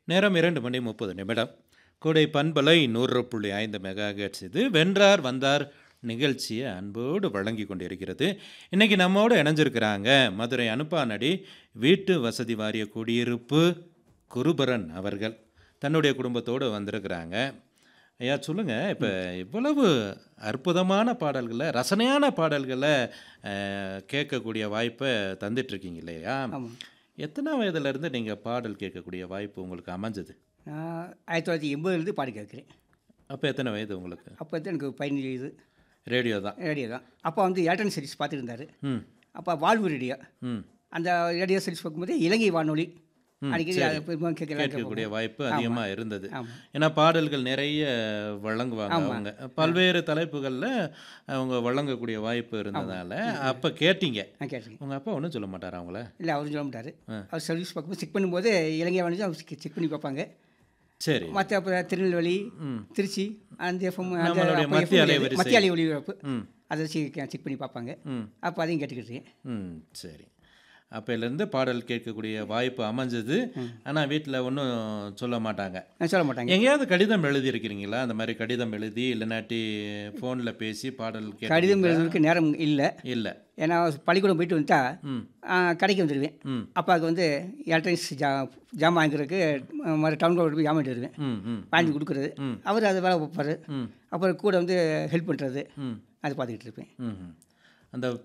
நேரம் இரண்டு மணி முப்பது நிமிடம் கோடை பண்பலை நூறு புள்ளி ஐந்து மெகா ஹெர்ட்ஸ் இது வென்றார் வந்தார் நிகழ்ச்சியை அன்போடு வழங்கி கொண்டிருக்கிறது இன்றைக்கி நம்மோடு இணைஞ்சிருக்கிறாங்க மதுரை அனுப்பானடி வீட்டு வசதி வாரிய குடியிருப்பு குருபரன் அவர்கள் தன்னுடைய குடும்பத்தோடு வந்திருக்கிறாங்க ஐயா சொல்லுங்கள் இப்போ இவ்வளவு அற்புதமான பாடல்களை ரசனையான பாடல்களை அஹ், கேட்கக்கூடிய வாய்ப்பை தந்துட்டுருக்கீங்க இல்லையா ஆமாம் எத்தனை வயதுலேருந்து நீங்கள் பாடல் கேட்கக்கூடிய வாய்ப்பு உங்களுக்கு அமைஞ்சது நான் ஆயிரத்தி தொள்ளாயிரத்தி எண்பதுலேருந்து பாடி கேட்குறேன் அப்போ எத்தனை வயது உங்களுக்கு அப்போ தான் எனக்கு பதினஞ்சு இது ரேடியோ தான் ரேடியோ தான் அப்போ வந்து ஏர்டன் சீரிஸ் பார்த்துட்டு இருந்தார் ம் அப்போ வாழ்வு ரேடியோ ம் அந்த ரேடியோ சீரிஸ் பார்க்கும்போது இலங்கை வானொலி அடிக்கடி அதை பெரும்பாலும் கேட்கலாம் கேட்கக்கூடிய வாய்ப்பு அதிகமாக இருந்தது ஆமாம் ஏன்னா பாடல்கள் நிறைய வழங்குவாங்க அவங்க பல்வேறு தலைப்புகளில் அவங்க வழங்கக்கூடிய வாய்ப்பு இருந்ததால் அப்போ கேட்டீங்க நான் கேட்டிருக்கேன் உங்கள் அப்பா ஒன்றும் சொல்ல மாட்டாரா அவங்கள இல்லை அவரும் சொல்ல மாட்டார் அவர் சர்வீஸ் பார்க்கும்போது செக் பண்ணும்போது இலங்கை வானொலி அவர் செக் பண்ணி பார்ப்பாங்க சரி மற்ற அப்புறம் திருநெல்வேலி திருச்சி அந்த எஃப்எம் அந்த நம்மளுடைய அப்போ மத்திய FM அலைவரிசை. மத்திய அலை ஒளிபரப்பு ம் அதை வச்சு செக் பண்ணி பார்ப்பாங்க ம் அப்போ அதையும் கேட்டுக்கிட்டு இருக்கேன் ம் சரி அப்போலேருந்து பாடல் கேட்கக்கூடிய வாய்ப்பு அமைஞ்சது ஆனால் வீட்டில் ஒன்றும் சொல்ல மாட்டாங்க நான் சொல்ல மாட்டாங்க எங்கேயாவது கடிதம் எழுதியிருக்கிறீங்களா அந்த மாதிரி கடிதம் எழுதி இல்லைனாட்டி ஃபோனில் பேசி பாடல் கேட்க கடிதம் எழுதுறதுக்கு நேரம் இல்லை இல்லை ஏன்னா பள்ளிக்கூடம் போயிட்டு வந்துட்டா ம் ஆ, கடைக்கு வந்துடுவேன் ம் அப்பாவுக்கு வந்து எலக்ட்ரானிக்ஸ் ஜா ஜாமான் வாங்குறதுக்கு மறு டவுன் ரோடு போய் ஜாமான் வருவேன் ம் ம் வாங்கி கொடுக்குறது ம். அவர் அதை வேலை வைப்பார் ம் அப்புறம் கூட வந்து ஹெல்ப் பண்ணுறது ம் அது பார்த்துக்கிட்டு இருப்பேன் ம் ம். அந்த